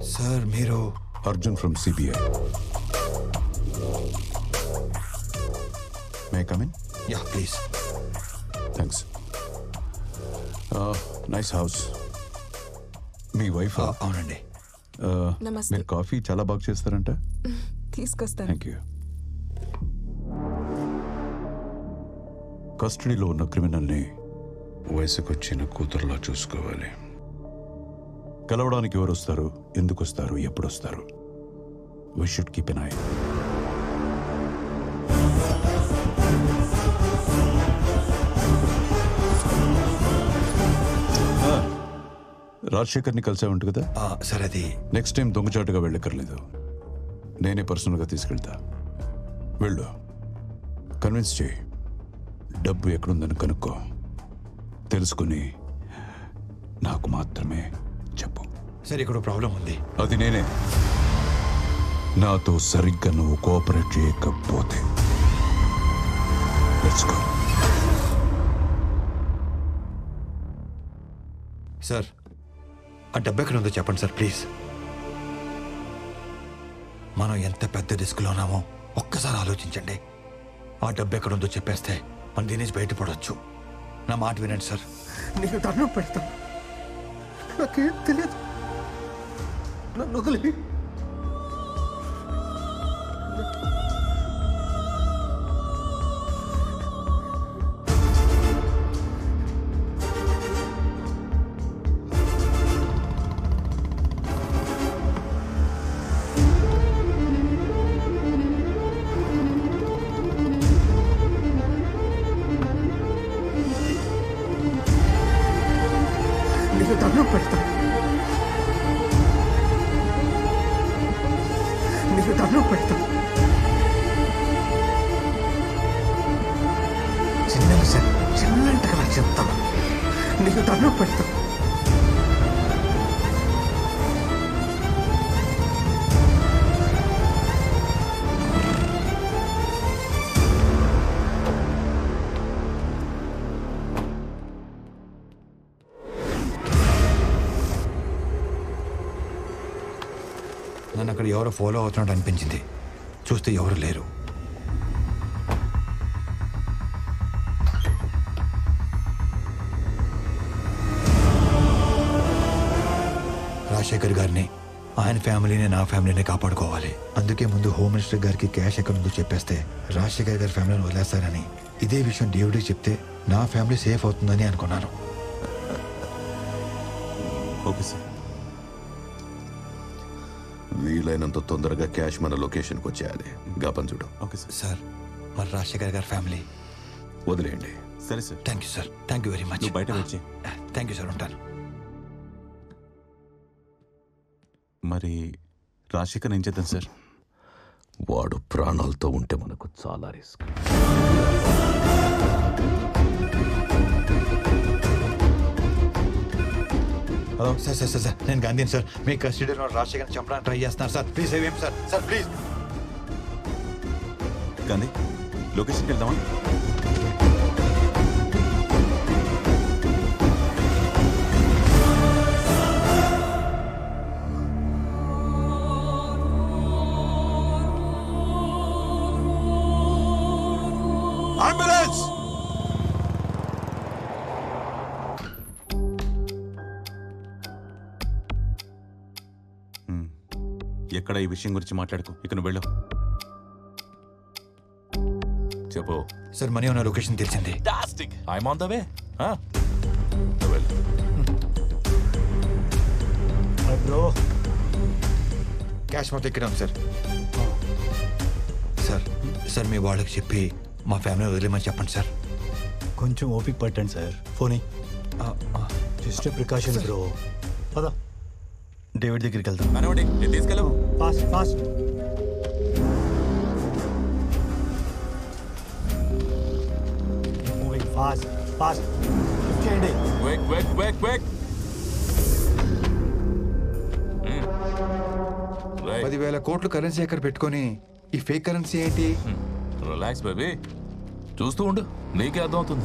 Sir మీరు Arjun from CBI may come in yeah please thanks nice house మీ wife అవునండి నమస్తే. మీరు కాఫీ చాలా బాగా చేస్తారంట తీసుకొస్తాను థ్యాంక్ యూ కస్టడీలో ఉన్న క్రిమినల్ని వయసుకొచ్చిన కూతురులా చూసుకోవాలి కలవడానికి ఎవరు వస్తారు ఎందుకు వస్తారు ఎప్పుడు వస్తారు we should keep an eye రాజశేఖర్ని కలిసే ఉంటుంది కదా సార్ అది నెక్స్ట్ టైం దొంగచాటుగా వెళ్ళక్కర్లేదు నేనే పర్సనల్గా తీసుకెళ్తా వెళ్ళు కన్విన్స్ చేయి డబ్బు ఎక్కడుందని కనుక్కో తెలుసుకుని నాకు మాత్రమే చెప్పు సార్ ఇక్కడ ప్రాబ్లం ఉంది అది నేనే నాతో సరిగ్గా నువ్వు కోఆపరేట్ చేయకపోతే లెట్స్ గో సార్ ఆ డబ్బు ఎక్కడ ఉందో చెప్పండి సార్ ప్లీజ్ మనం ఎంత పెద్ద రిస్క్లో ఉన్నామో ఒక్కసారి ఆలోచించండి ఆ డబ్బు ఎక్కడ ఉందో చెప్పేస్తే మనం దీని నుంచి బయటపడవచ్చు నా మాట వినండి సార్ నీకు దండం పెడతాను నాకేం తెలియదు నన్ను వదిలి నీకు దండం పెడతాను నీకు దండం పెడతాను చిన్న విషయం చిన్నంటగా నాకు చెప్తాను నీకు దండం పెడతాను నన్ను అక్కడ ఎవరో ఫాలో అవుతున్నట్టు అనిపించింది చూస్తే ఎవరు లేరు రాజశేఖర్ గారిని ఆయన ఫ్యామిలీని నా ఫ్యామిలీని కాపాడుకోవాలి అందుకే ముందు హోమ్ మినిస్టర్ గారికి క్యాష్ ఎక్కడ ఉందో చెప్పేస్తే రాజశేఖర్ గారి ఫ్యామిలీని వదిలేస్తారని ఇదే విషయం డేవిడ్కి చెప్తే నా ఫ్యామిలీ సేఫ్ అవుతుందని అనుకున్నాను ఓకే సార్ వీలైనంత తొందరగా క్యాష్ మన లొకేషన్కి వచ్చేయాలి గాపన్ చూడు ఓకే సార్ సార్ మరి రాజశేఖర్ గారి ఫ్యామిలీ వదిలేయండి సరే sir thank you sir thank you very much నువ్వు బయట వచ్చి థ్యాంక్ యూ సార్ ఉంటాను మరి రాజశేఖర్ ఏం చేద్దాం సార్ వాడు ప్రాణాలతో ఉంటే మనకు చాలా risk hello sir sir sir sir నేను గాంధీని సార్ మీ కస్టడీలో రాజశేఖర్ చంపడానికి ట్రై చేస్తున్నారు సార్ ప్లీజ్ ఏం సార్ సార్ ప్లీజ్ గాంధీ లొకేషన్కి వెళ్దామా అంబులెన్స్ ఎక్కడ ఈ విషయం గురించి మాట్లాడుకో ఇక నువ్వు వెళ్ళు చెప్పు సార్ మనీ ఉన్న లొకేషన్ తెలిసింది Fantastic. I'm on the way. Huh? Bro cash మొత్తం ఇక్కడే ఉంది సార్ సార్ సార్ మీ వాళ్ళకి చెప్పి మా ఫ్యామిలీ వదిలేమని చెప్పండి సార్ కొంచెం ఓపిక పట్టండి sir phone just precaution bro పద డేవిడ్ దగ్గరికి వెళ్దాం మనోడి నేను తీసుకెళ్ళవు fast fast moving fast fast చేయండి క్విక్ క్విక్ క్విక్ క్విక్ పదివేల కోట్లు కరెన్సీ ఎక్కడ పెట్టుకొని ఈ ఫేక్ కరెన్సీ ఏంటి రిలాక్స్ బేబీ చూస్తూ ఉండు నీకే అర్థమవుతుంది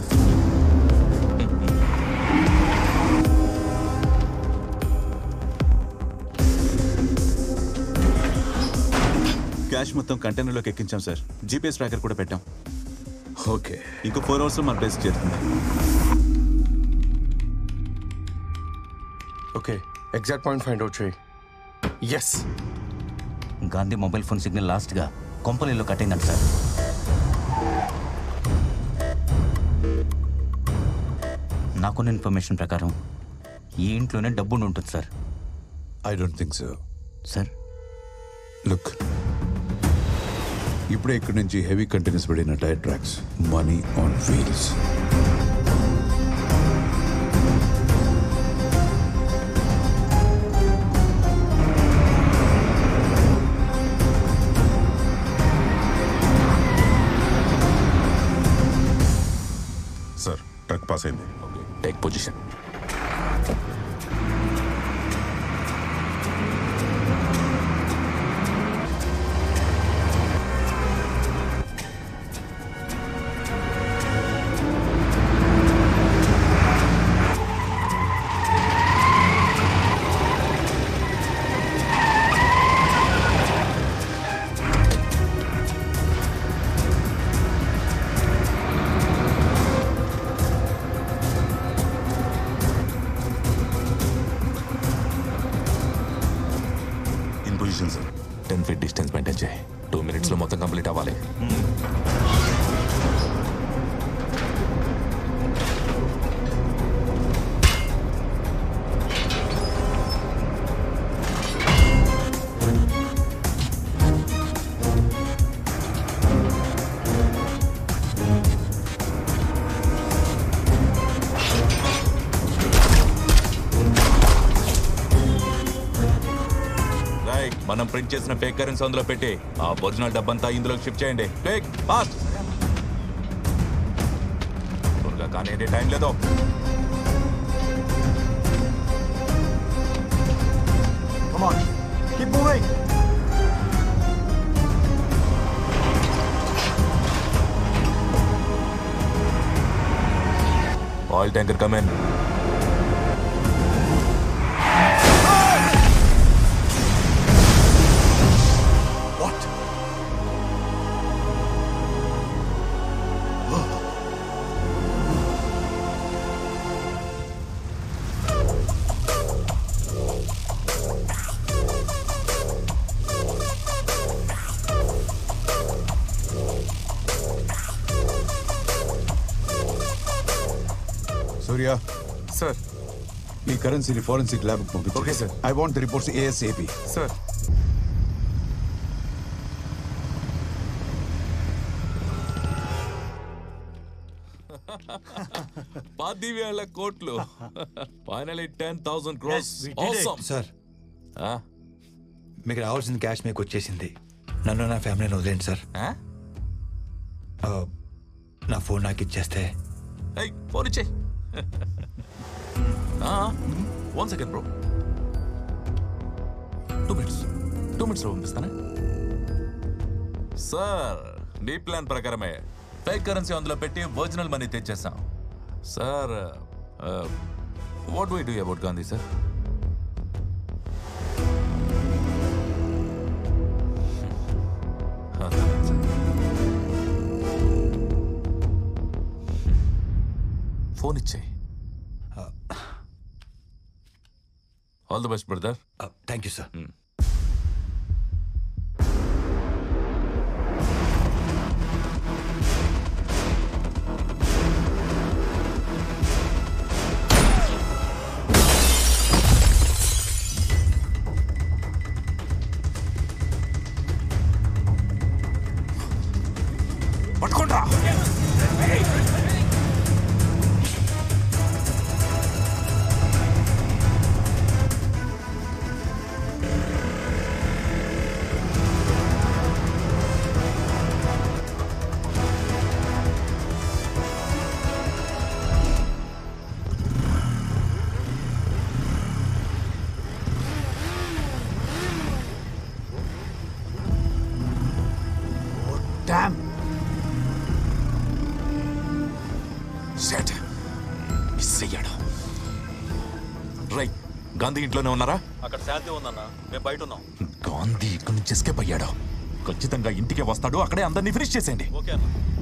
క్యాష్ మొత్తం కంటైనర్లోకి ఎక్కించాం సార్ జీపీఎస్ ట్రాకర్ కూడా పెట్టాం ఓకే ఇంకో ఫోర్ అవర్స్లో మన ప్లేస్ చేరుతుంది okay exact point find out చేయి yes Gandhi mobile phone signal లాస్ట్గా కొంపలిలో కట్ అయిందంట సార్ నాకున్న ఇన్ఫర్మేషన్ ప్రకారం ఈ ఇంట్లోనే డబ్బు ఉండి ఉంటుంది sir I don't think so sir look ఇప్పుడే ఇక్కడి నుంచి హెవీ కంటైనర్స్ పడిన tyre tracks money on wheels sir truck pass అయింది take position in position sir ten feet distance maintain చేయి టూ మినిట్స్లో మొత్తం కంప్లీట్ అవ్వాలి రైట్ మనం ప్రింట్ చేసిన ఫేక్ కరెన్సీ అందులో పెట్టి ఆ ఒరిజినల్ డబ్బంతా ఇందులోకి షిఫ్ట్ చేయండి ఫేక్ ఫాస్ట్ త్వరగా కానీ ఏంటి టైం లేదు Come on, keep moving. Oil tanker come on What? Surya sir ఈ కరెన్సీని ఫోరెన్సిక్ ల్యాబ్ పంపించు Okay, sir. I want the reports ASAP sir పదివేల కోట్లు finally ten thousand crores Yes, we did it. Sir మీకు రావాల్సిన క్యాష్ మీకు వచ్చేసింది నన్ను నా ఫ్యామిలీని వదిలేండి సార్ ఆ, నా ఫోన్ నాకు ఇచ్చేస్తే ఫోన్ ఇచ్చే one second bro two minutes two మినిట్స్లో పంపిస్తానే సార్ నీ ప్లాన్ ప్రకారమే ఫేక్ కరెన్సీ అందులో పెట్టి ఒరిజినల్ మనీ తెచ్చేసాం sir what why do about Gandhi sir phone ఇచ్చేయి all the best brother thank you sir పట్టుకోండి సెట్ మిస్ అయ్యాడు రై గాంధీ ఇంట్లోనే ఉన్నారా అక్కడ శాంతి ఉందన్న మేము బయట ఉన్నాం గాంధీ ఇక్కడి నుంచి ఎస్కేప్ అయ్యాడు ఖచ్చితంగా ఇంటికే వస్తాడు అక్కడే అందరినీ ఫినిష్ చేసేయండి ఓకే అన్న